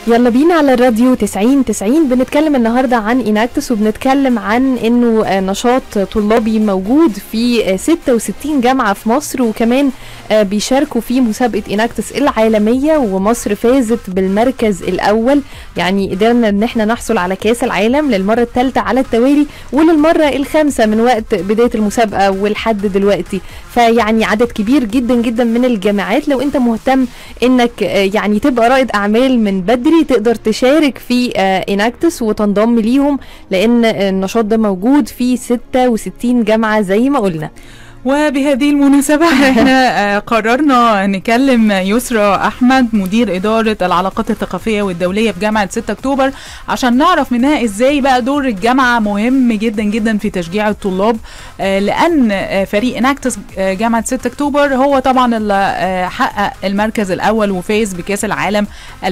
يلا بينا على الراديو 90 90 بنتكلم النهارده عن اناكتس وبنتكلم عن انه آه، نشاط طلابي موجود في آه، 66 جامعه في مصر وكمان آه، بيشاركوا في مسابقه اناكتس العالميه ومصر فازت بالمركز الاول يعني قدرنا ان احنا نحصل على كاس العالم للمره الثالثه على التوالي وللمره الخامسه من وقت بدايه المسابقه ولحد دلوقتي فيعني عدد كبير جدا جدا من الجامعات لو انت مهتم انك آه، يعني تبقى رائد اعمال من بدري تقدر تشارك في آه، اناكتس وتنضم ليهم لان النشاط ده موجود في 66 جامعه زي ما قلنا وبهذه المناسبة احنا آه، قررنا نكلم يسرى أحمد مدير إدارة العلاقات الثقافية والدولية في جامعة 6 أكتوبر عشان نعرف منها إزاي بقى دور الجامعة مهم جدا جدا في تشجيع الطلاب آه، لأن آه، فريق اناكتس آه، جامعة 6 أكتوبر هو طبعا اللي آه، حقق المركز الأول وفاز بكأس العالم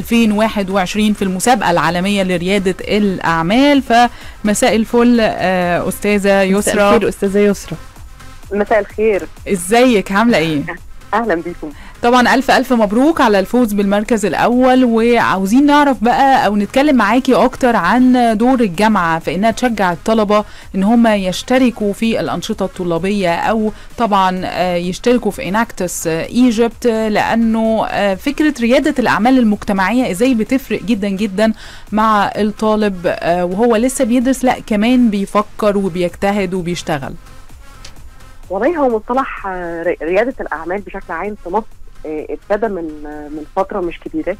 2021 في المسابقة العالمية لريادة الأعمال فمساء الفل آه، أستاذة مساء يسرى الخير استاذه يسرى مساء الخير ازيك عاملة ايه؟ اهلا بيكم طبعا الف الف مبروك على الفوز بالمركز الاول وعاوزين نعرف بقى او نتكلم معاكي اكتر عن دور الجامعه في انها تشجع الطلبه ان هم يشتركوا في الانشطه الطلابيه او طبعا آه، يشتركوا في اناكتس ايجيبت لانه آه، فكره رياده الاعمال المجتمعيه ازاي بتفرق جدا جدا مع الطالب آه، وهو لسه بيدرس لا كمان بيفكر وبيجتهد وبيشتغل والله هو مصطلح آه، ر- رياده الاعمال بشكل عام في مصر آه، ابتدى من آه، من فتره مش كبيره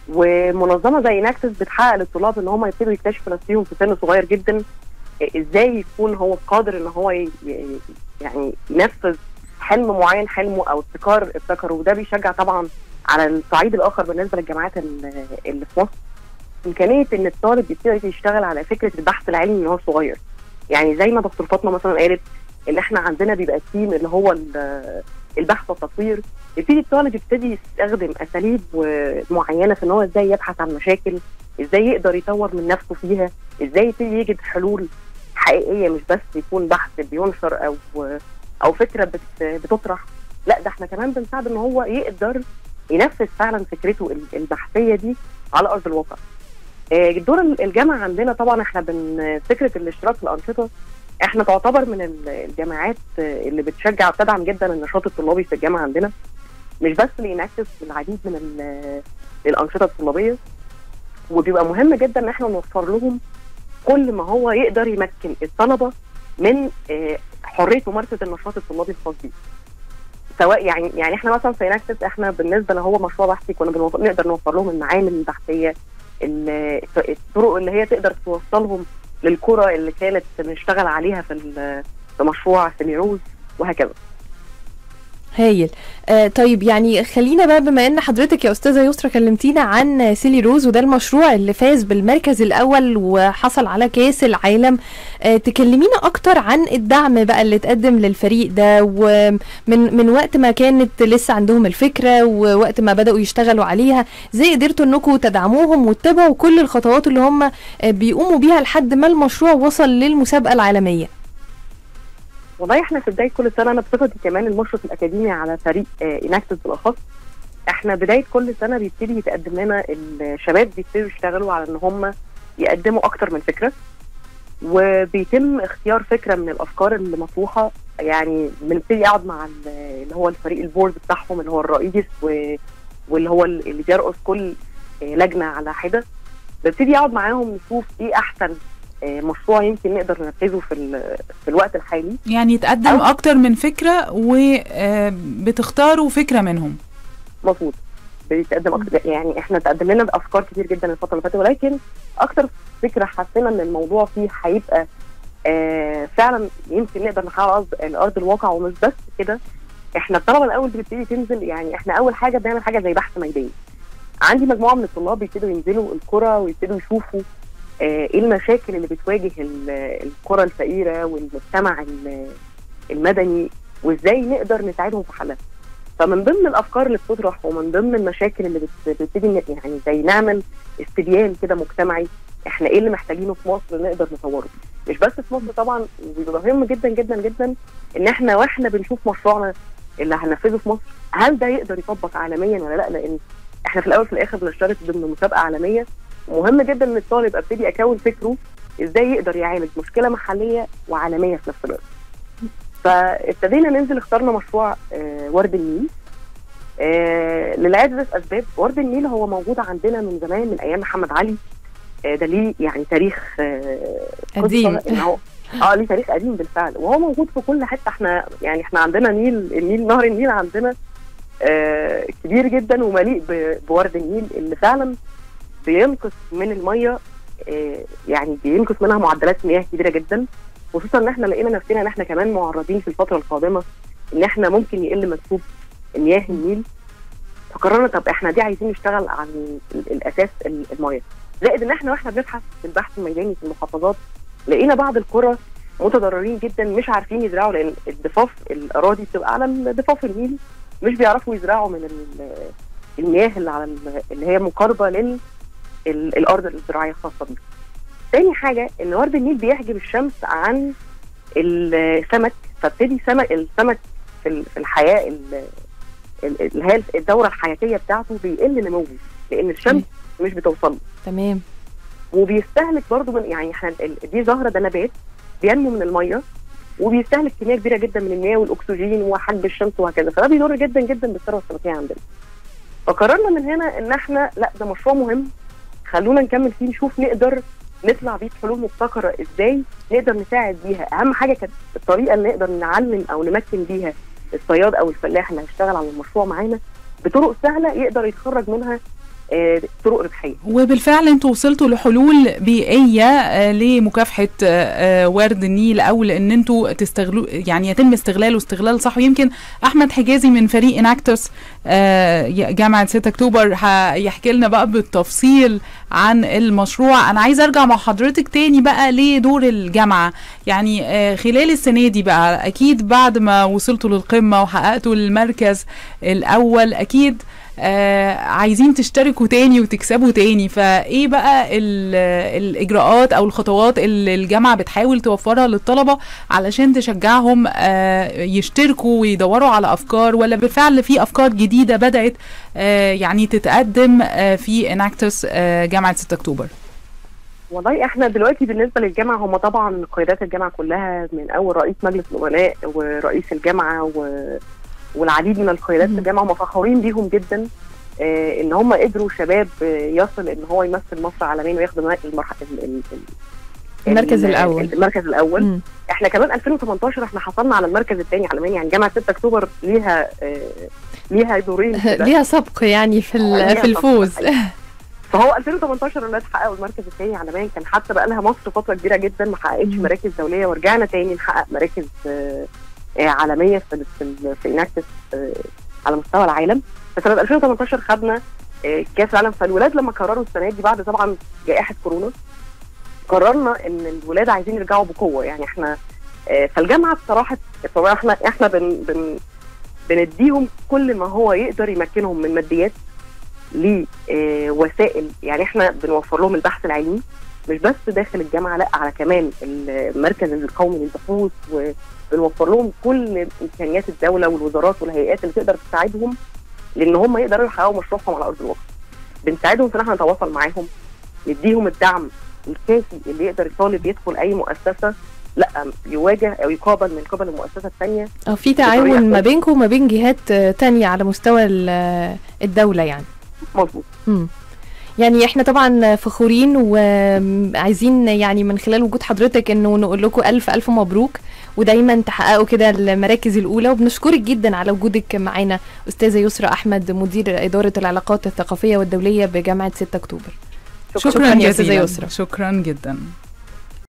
ومنظمه زي ناكسس بتحقق للطلاب ان هم يبتدوا يكتشفوا نفسهم في سن صغير جدا آه، ازاي يكون هو قادر ان هو ي- ي- يعني ينفذ حلم معين حلمه او ابتكار ابتكره وده بيشجع طبعا على الصعيد الاخر بالنسبه للجامعات ال- اللي في مصر امكانيه ان الطالب يبتدي يشتغل على فكره البحث العلمي من هو صغير يعني زي ما دكتور فاطمه مثلا قالت ان احنا عندنا بيبقى تيم اللي هو ال- البحث والتطوير يبتدي الطالب يبتدي يستخدم اساليب و- معينه في ان هو ازاي يبحث عن مشاكل ازاي يقدر يطور من نفسه فيها ازاي يبتدي يجد حلول حقيقيه مش بس يكون بحث بينشر او او فكره بت بتطرح لا ده احنا كمان بنساعد ان هو يقدر ينفذ فعلا فكرته ال- البحثيه دي على ارض الواقع آه، دور ال- الجامعه عندنا طبعا احنا بن فكره الاشتراك في الانشطه احنا تعتبر من ال- الجامعات آه، اللي بتشجع وبتدعم جدا النشاط الطلابي في الجامعه عندنا مش بس ليناكتس العديد من ال- الانشطه الطلابيه وبيبقى مهم جدا ان احنا نوفر لهم كل ما هو يقدر يمكن الطلبه من آه، حريه ممارسه النشاط الطلابي الخاص بيه سواء يعني يعني احنا مثلا في ناكسس احنا بالنسبه لو هو مشروع بحثي كنا بنوفر نقدر نوفر لهم المعامل البحثيه ال- الطرق اللي هي تقدر توصلهم للكره اللي كانت بنشتغل عليها في ال- في مشروع سميروز وهكذا هايل آه طيب يعني خلينا بقى بما ان حضرتك يا استاذه يسرا كلمتينا عن سيلي روز وده المشروع اللي فاز بالمركز الاول وحصل على كاس العالم آه تكلمينا اكتر عن الدعم بقى اللي اتقدم للفريق ده ومن من وقت ما كانت لسه عندهم الفكره ووقت ما بداوا يشتغلوا عليها ازاي قدرتوا انكم تدعموهم وتتابعوا كل الخطوات اللي هم آه بيقوموا بيها لحد ما المشروع وصل للمسابقه العالميه والله احنا في بدايه كل سنه انا بصفتي كمان المشرف الاكاديمي على فريق اناكتس بالاخص احنا بدايه كل سنه بيبتدي يتقدم لنا الشباب بيبتدوا يشتغلوا على ان هم يقدموا اكتر من فكره وبيتم اختيار فكره من الافكار اللي مطروحه يعني بنبتدي اقعد مع ال- اللي هو الفريق البورد بتاعهم اللي هو الرئيس و- واللي هو ال- اللي بيرقص كل آه، لجنه على حده ببتدي اقعد معاهم نشوف ايه احسن آه، مشروع يمكن نقدر ننفذه في ال- في الوقت الحالي يعني تقدم أو- اكتر من فكره وبتختاروا فكره منهم مظبوط بيتقدم اكتر يعني احنا تقدم لنا افكار كتير جدا الفتره اللي فاتت ولكن اكتر فكره حسينا ان الموضوع فيه هيبقى آه فعلا يمكن نقدر نحقق على أرض- الارض الواقع ومش بس كده احنا الطلبه الاول بتبتدي تنزل يعني احنا اول حاجه بنعمل حاجه زي بحث ميداني عندي مجموعه من الطلاب بيبتدوا ينزلوا القرى ويبتدوا يشوفوا آه، ايه المشاكل اللي بتواجه ال- القرى الفقيره والمجتمع ال- المدني وازاي نقدر نساعدهم في حلها فمن ضمن الافكار اللي بتطرح ومن ضمن المشاكل اللي بت- بتبتدي ن- يعني زي نعمل استبيان كده مجتمعي احنا ايه اللي محتاجينه في مصر نقدر نطوره مش بس في مصر طبعا وبيبقى مهم جدا جدا جدا ان احنا واحنا بنشوف مشروعنا اللي هننفذه في مصر هل ده يقدر يطبق عالميا ولا لا لان احنا في الاول في الاخر بنشترك ضمن مسابقه عالميه مهم جدا ان الطالب ابتدي اكون فكره ازاي يقدر يعالج مشكله محليه وعالميه في نفس الوقت فابتدينا ننزل اخترنا مشروع آه، ورد النيل آه، لعدة اسباب ورد النيل هو موجود عندنا من زمان من ايام محمد علي آه، ده ليه يعني تاريخ آه، قصة قديم. إن هو اه ليه تاريخ قديم بالفعل وهو موجود في كل حته احنا يعني احنا عندنا نيل النيل نهر النيل عندنا آه كبير جدا ومليء ب- بورد النيل اللي فعلا بينقص من الميه آه يعني بينقص منها معدلات مياه كبيره جدا خصوصا ان احنا لقينا نفسنا ان احنا كمان معرضين في الفتره القادمه ان احنا ممكن يقل منسوب مياه النيل فقررنا طب احنا دي عايزين نشتغل عن ال- الاساس ال- الميه زائد ان احنا واحنا بنبحث في البحث الميداني في المحافظات لقينا بعض القرى متضررين جدا مش عارفين يزرعوا لان الضفاف الاراضي بتبقى على ضفاف النيل مش بيعرفوا يزرعوا من ال- المياه اللي على ال- اللي هي مقاربه لل ال- الارض الزراعيه الخاصه بيه. تاني حاجه ان ورد النيل بيحجب الشمس عن السمك فابتدي سمك السمك في ال- في الحياه ال- ال- اللي هي الدوره الحياتيه بتاعته بيقل نموه لان الشمس مش بتوصل له. تمام وبيستهلك برضه من يعني احنا ال- دي زهره ده نبات بينمو من الميه وبيستهلك كميه كبيره جدا من المياه والاكسجين وحجب الشمس وهكذا فده بيضر جدا جدا بالثروه السمكيه عندنا. فقررنا من هنا ان احنا لا ده مشروع مهم خلونا نكمل فيه نشوف نقدر نطلع بيه بحلول مبتكره ازاي نقدر نساعد بيها اهم حاجه كانت الطريقه اللي نقدر نعلم او نمكن بيها الصياد او الفلاح اللي هيشتغل على المشروع معانا بطرق سهله يقدر يتخرج منها آه، طرق ربحيه وبالفعل انتوا وصلتوا لحلول بيئيه آه، لمكافحه آه، آه، ورد النيل او لان انتوا تستغلوا يعني يتم استغلاله استغلال صح ويمكن احمد حجازي من فريق اناكتوس آه، جامعه 6 اكتوبر هيحكي لنا بقى بالتفصيل عن المشروع انا عايزه ارجع مع حضرتك تاني بقى لدور الجامعه يعني آه، خلال السنه دي بقى اكيد بعد ما وصلتوا للقمه وحققتوا المركز الاول اكيد آه عايزين تشتركوا تاني وتكسبوا تاني فايه بقى ال- الاجراءات او الخطوات اللي الجامعه بتحاول توفرها للطلبه علشان تشجعهم آه يشتركوا ويدوروا على افكار ولا بالفعل في افكار جديده بدات آه يعني تتقدم آه في اناكتوس آه جامعه 6 اكتوبر والله احنا دلوقتي بالنسبه للجامعه هم طبعا قيادات الجامعه كلها من اول رئيس مجلس الامناء ورئيس الجامعه و... والعديد من القيادات في مم. الجامعه هم فخورين بيهم جدا آه ان هم قدروا شباب آه، يصل ان هو يمثل مصر عالميا وياخد المر- المرح... ال... ال... ال... المركز ال- الأول. المركز الاول مم. احنا كمان 2018 احنا حصلنا على المركز الثاني عالميا يعني جامعه 6 اكتوبر ليها آه ليها دورين كده. ليها سبق يعني في ال- ليها في سبق الفوز حقيقي. فهو 2018 الولاد حققوا المركز الثاني عالميا كان حتى بقى لها مصر فتره كبيره جدا ما حققتش مم. مراكز دوليه ورجعنا تاني نحقق مراكز آه، آه، عالميه في في, في اناكتس آه، على مستوى العالم فسنه 2018 خدنا آه، كاس العالم فالولاد لما قرروا السنه دي بعد طبعا جائحه كورونا قررنا ان الولاد عايزين يرجعوا بقوه يعني احنا آه، فالجامعه بصراحه بصراحه احنا احنا بن بن بنديهم كل ما هو يقدر يمكنهم من ماديات لوسائل يعني احنا بنوفر لهم البحث العلمي مش بس داخل الجامعه لا على كمان المركز القومي للبحوث وبنوفر لهم كل امكانيات الدوله والوزارات والهيئات اللي تقدر تساعدهم لان هم يقدروا يحققوا مشروعهم على ارض الواقع. بنساعدهم في ان احنا نتواصل معاهم نديهم الدعم الكافي اللي يقدر الطالب يدخل اي مؤسسه لا يواجه او يقابل من قبل المؤسسه الثانيه اه في بطريقة تعاون ما كويسة. بينكم وما بين جهات آه، تانية على مستوى ال- الدولة يعني مظبوط مم. يعني احنا طبعا فخورين وعايزين يعني من خلال وجود حضرتك انه نقول لكم الف الف مبروك ودايما تحققوا كده المراكز الاولى وبنشكرك جدا على وجودك معانا استاذه يسرى احمد مدير اداره العلاقات الثقافيه والدوليه بجامعه 6 اكتوبر شكرا, شكراً يا أستاذة جزيلا يسرا. شكرا جدا